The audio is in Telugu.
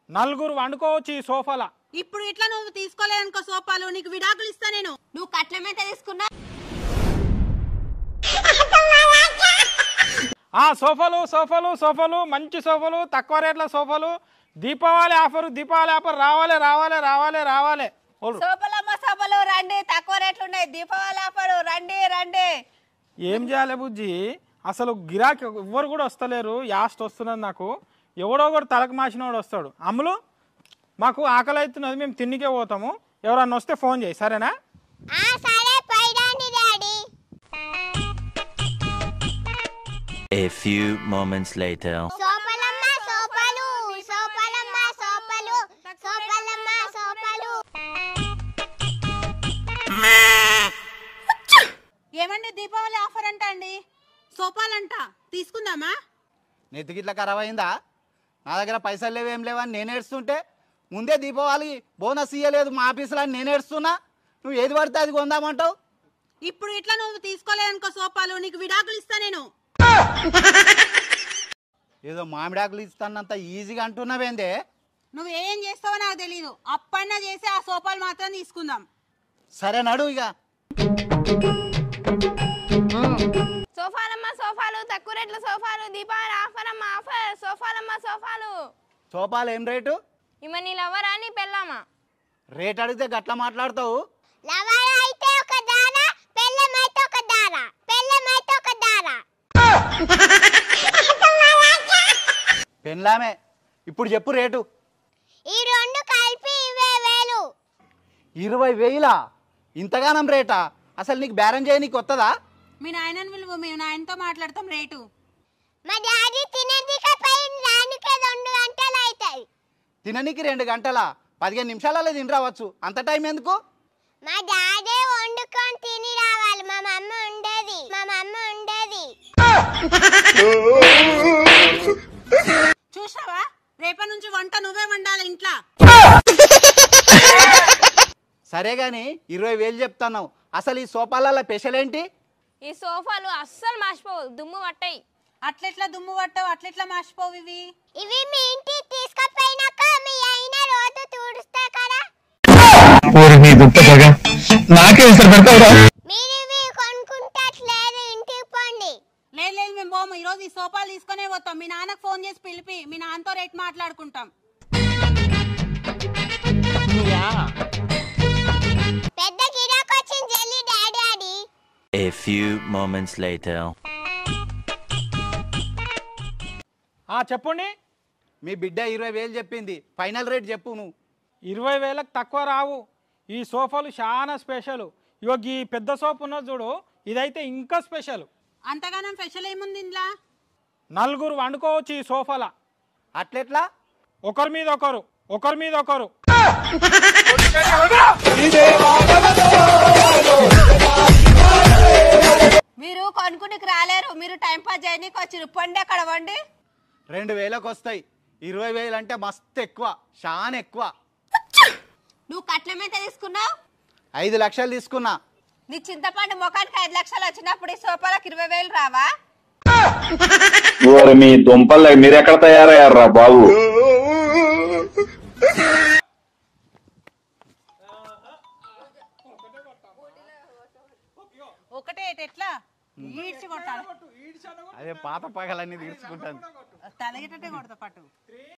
నలుగురు వండుకోవచ్చు ఈ సోఫాల ఇప్పుడు ఇట్లా నువ్వు తీసుకోలేదనుకో సోపాలు నీకు విడాకులు ఇస్తా నేను నువ్వు కట్నం ఎంత తీసుకున్నా ఆ సోఫాలు సోఫాలు సోఫాలు మంచి సోఫాలు తక్కువ రేట్ల సోఫాలు దీపావళి ఆఫర్ దీపావళి ఆఫర్ రావాలి రావాలి రావాలి రావాలి ఓలు. సోపలమ్మ సోపలు రండి తక్కువ రేట్లు ఉన్నాయి దీపావళి ఆఫర్ రండి రండి ఏం చేయాలి బుజ్జి అసలు గిరాకీ ఎవ్వరు కూడా వస్తలేరు యాస్ట్ వస్తున్నది నాకు ఎవడో ఒకడు తలకు మాసినోడు వస్తాడు అమ్ములు మాకు ఆకలి అవుతున్నది మేము తిన్నికే పోతాము ఎవరన్నా వస్తే ఫోన్ చేయి సరేనా సరే పైరాండి daddy A few moments later. సోపలమ్మ సోపలు సోపలమ్మ సోపలు సోపలమ్మ సోపలు ఏమండి దీపావళి ఆఫర్ అంట అండి సోపాలంట తీసుకుందామా నెత్తికిట్లా ఖరాబ్ అయిందా నా దగ్గర పైసలు లేవేం లేవని నేను ఏడుస్తుంటే ముందే దీపావళి బోనస్ ఇయ్యలేదు మా ఆఫీసులో అని నేను ఏడుస్తున్నా నువ్వు ఏది పడితే అది కొందామంటావు ఇప్పుడు ఇట్లా నువ్వు తీసుకోలేదనుకో సోపాలు నీకు విడాకులు ఇస్తా నేను ఏదో మామిడాకులు ఇస్తానంత ఈజీగా అంటున్నావేందే నువ్వు ఏం చేస్తావో నాకు తెలీదు అప్పన్న చేసి ఆ సోపాలు మాత్రం తీసుకుందాం సరే నడు ఇక సోఫాలమ్మ సోఫాలు తక్కువ రేట్ల సోఫాలు దీపావళి ఆఫర్ అమ్మ ఆఫర్ సోఫాలమ్మ సోఫాలు సోపాలు ఏం రేటు ఇమ్మ నీ లవరా నీ పెళ్ళామా రేట్ అడిగితే గట్ల మాట్లాడతావు లవర్ అయితే ఒక దార పెళ్ళమైతే ఒక దార పెళ్ళమైతే ఒక దార పెన్లామే ఇప్పుడు చెప్పు రేటు ఈ రెండు కలిపి ఇవే వేలు ఇరవై వేలా ఇంతగానం రేటా అసలు నీకు బేరం చేయనీకి వస్తుందా మీ నాయనని విలువ మీ నాయనతో మాట్లాడతాం రేటు మా డాడీ తినేదిక పైన రానికే రెండు గంటలు అవుతాయి తిననీకి రెండు గంటల పదిహేను నిమిషాలలో తిని రావచ్చు అంత టైం ఎందుకు మా డాడీ వండుకొని తిని రావాలి మా మమ్మ ఉండేది మా మమ్మ ఉండేది చూసావా రేపటి నుంచి వంట నువ్వే వండాలి ఇంట్లో సరే గాని ఇరవై వేలు చెప్తున్నావు అసలు ఈ సోపాల స్పెషల్ ఏంటి ఈ సోఫాలు అస్సలు మాసిపోవు దుమ్ము పట్టాయి అట్లెట్లా దుమ్ము పట్టవు అట్లెట్లా మాసిపోవు ఇవి ఇవి మీ ఇంటికి తీసుకుపోయినాక మీ అయిన రోజు తుడుస్తా కదా ఊరి నీ దుట్ట పగ నాకే ఇస్తారు పెడతావురా మీరు ఇవి కొనుక్కుంటట్లేదు ఇంటికి పోండి లేదు లేదు మేము పోము ఈరోజు ఈ సోపాలు తీసుకునే పోతాం మీ నాన్నకు ఫోన్ చేసి పిలిపి మీ నాన్నతో రేట్ మాట్లాడుకుంటాం పెద్ద గిరాకు వచ్చింది జల్లి daddy daddy A few moments later. ఆ చెప్పండి మీ బిడ్డ ఇరవై వేలు చెప్పింది ఫైనల్ రేట్ చెప్పు నువ్వు ఇరవై వేలకు తక్కువ రావు ఈ సోఫాలు చాలా స్పెషల్ ఇగో ఈ పెద్ద సోఫా ఉన్నది చూడు ఇదైతే ఇంకా స్పెషల్ అంతగానం స్పెషల్ ఏముంది ఇంట్లో నలుగురు వండుకోవచ్చు ఈ సోఫాల అట్లెట్లా ఒకరి మీద ఒకరు ఒకరి మీద ఒకరు మీరు కొనుక్కునికి రాలేరు మీరు టైం పాస్ చేయనీకి వచ్చిరు పండి అక్కడ వండి రెండు వేలకు వస్తాయి ఇరవై వేలు అంటే మస్తు ఎక్కువ చాలా ఎక్కువ నువ్వు కట్నం ఎంత తీసుకున్నావు ఐదు లక్షలు తీసుకున్నా నీ చింతపండు ముఖానికి ఐదు లక్షలు వచ్చినప్పుడు ఈ సోఫాలకు ఇరవై వేలు రావా ఓరి మీ దుంపలు మీరు ఎక్కడ తయారయ్యారా బాబు ఒకటే ఎట్లా ఈడ్చి కొట్టాలి అదే పాత పగలన్నీ తీర్చుకుంటాను తలగేటట్టే కొడతా పట్టు